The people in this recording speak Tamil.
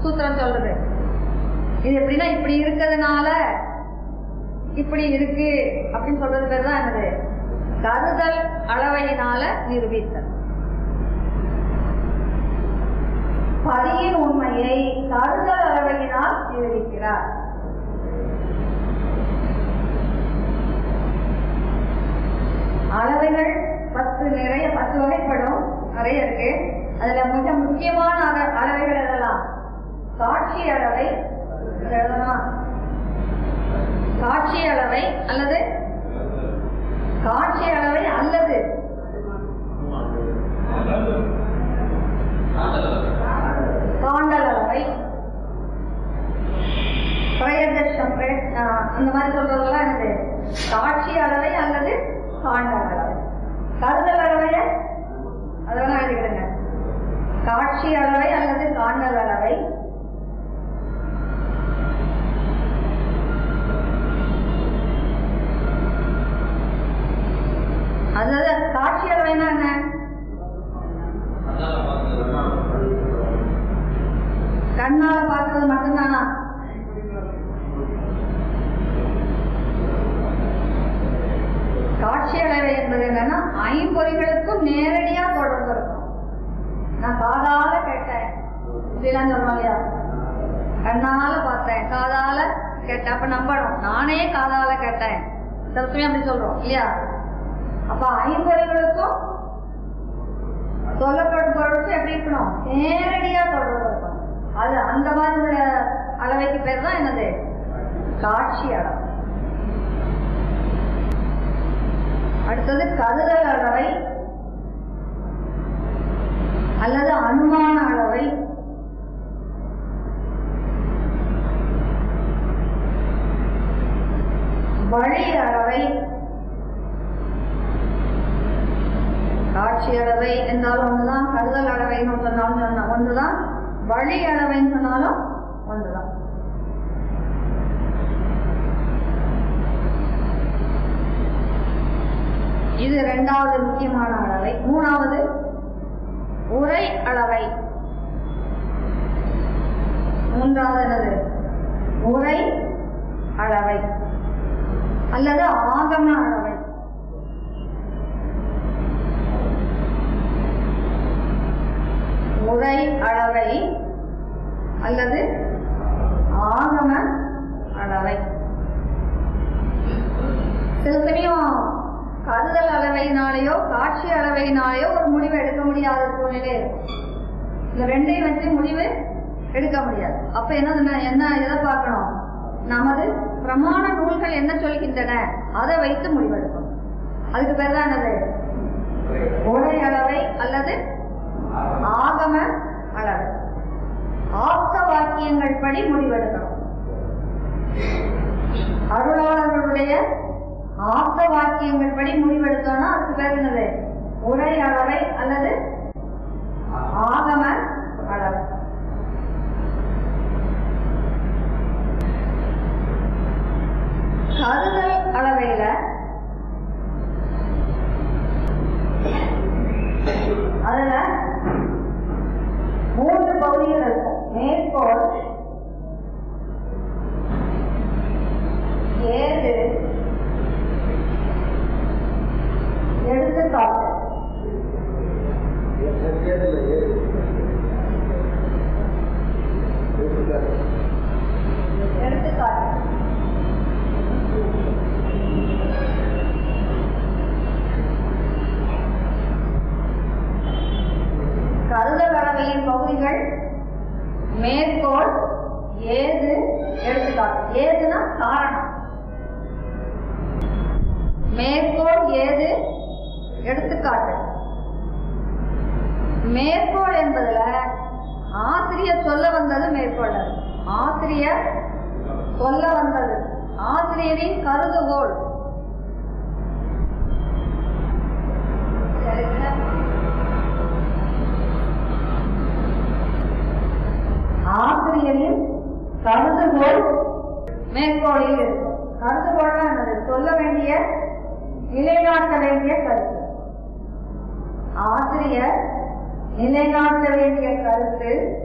சூத்திரம் சொல்றது இது எப்படின்னா இப்படி இருக்கிறதுனால இப்படி இருக்கு அப்படின்னு சொல்றது பேர் தான் என்னது கருதல் அளவையினால நிரூபித்தல் பதியின் உண்மையை கருதல் அளவையினால் நிரூபிக்கிறார் அளவைகள் பத்து நிறைய பத்து வகைப்படும் நிறைய இருக்கு அதுல மிக முக்கியமான அள- அளவைகள் எதெல்லாம் காட்சி அளவை இது எழுதணுமா காட்சி அளவை அல்லது காட்சி அளவை அல்லது காண்டல் அளவை பிரயதர்ஷம் பிரய- ஆஹ் அந்த மாதிரி சொல்றதெல்லாம் என்னது காட்சி அளவை அல்லது காண்டல் அளவை கருதல் அளவைய அதெல்லாம் எழுதிக்கிடுங்க காட்சி அளவை அல்லது காண்டல் அளவை அதாவது காட்சி அளவைன்னா என்ன கண்ணால பார்க்கறது மட்டும்தானா காட்சி அளவை என்பது என்னன்னா ஐம்பொறிகளுக்கும் நேரடியா தொடர்பு இருக்கும் நான் காதால கேட்டேன் இப்படிலாம் சொல்றோம் இல்லையா கண்ணால பார்த்தேன் காதால கேட்டேன் அப்ப நம்பணும் நானே காதால கேட்டேன் சில சமயம் அப்படி சொல்றோம் இல்லையா அப்ப ஐம்பொறிகளுக்கும் சொல்லப்படும் பொருளுக்கும் எப்படி இருக்கணும் நேரடியா தொடர்பு இருக்கணும் அது அந்த மாதிரி ஒரு அளவைக்கு பேர் தான் என்னது காட்சி அளவு அடுத்தது கருதல் அளவை அல்லது அனுமான அளவை வழி அளவை காட்சி அளவை என்றாலும் ஒண்ணுதான் கருதல் அளவைன்னு சொன்னாலும் சொன்னா- ஒண்ணுதான் வழி அளவைன்னு சொன்னாலும் ஒண்ணுதான் இது இரண்டாவது முக்கியமான அளவை மூணாவது உரை அளவை மூன்றாவது என்னது உரை அளவை அல்லது ஆகம அளவை உரை அளவை அல்லது ஆகம அளவை சில சமயம் கருதல் அளவையினாலேயோ காட்சி அளவையினாலேயோ ஒரு முடிவு எடுக்க முடியாத சூழ்நிலை இருக்கும் இந்த ரெண்டையும் வச்சு முடிவு எடுக்க முடியாது அப்ப என்ன என்ன எதை பார்க்கணும் நமது பிரமாண நூல்கள் என்ன சொல்கின்றன அதை வைத்து முடிவெடுக்கணும் அதுக்கு பேர் தான் என்னது உரை அளவை அல்லது ஆகம அளவு ஆப்த வாக்கியங்கள் படி முடிவெடுக்கணும் அருளாளர்களுடைய ஆப்த வாக்கியங்கள் படி முடிவெடுத்தோம்னா அதுக்கு பேர் என்னது உரை அளவை அல்லது ஆகம அளவு கருதல் அளவையில அதுல மூன்று பகுதிகள் இருக்கும் மேற்கோள் ஏது எடுத்துக்காட்டு எடுத்துக்காட்டு கருதல் அளவையின் பகுதிகள் மேற்கோள் ஏது எடுத்துக்காட்டு ஏதுனா காரணம் மேற்கோள் ஏது எடுத்துக்காட்டு மேற்கோள் என்பதுல ஆசிரியர் சொல்ல வந்தது மேற்கோள் அல்ல. ஆசிரியர் சொல்ல வந்தது ஆசிரியரின் கருதுகோள் சரிங்களா? ஆசிரியரின் கருதுகோள் மேற்கோளில் இருக்கும் கருதுகோள்னா என்னது சொல்ல வேண்டிய நிலைநாட்ட வேண்டிய கருத்து ஆசிரியர் நிலைநாட்ட வேண்டிய கருத்து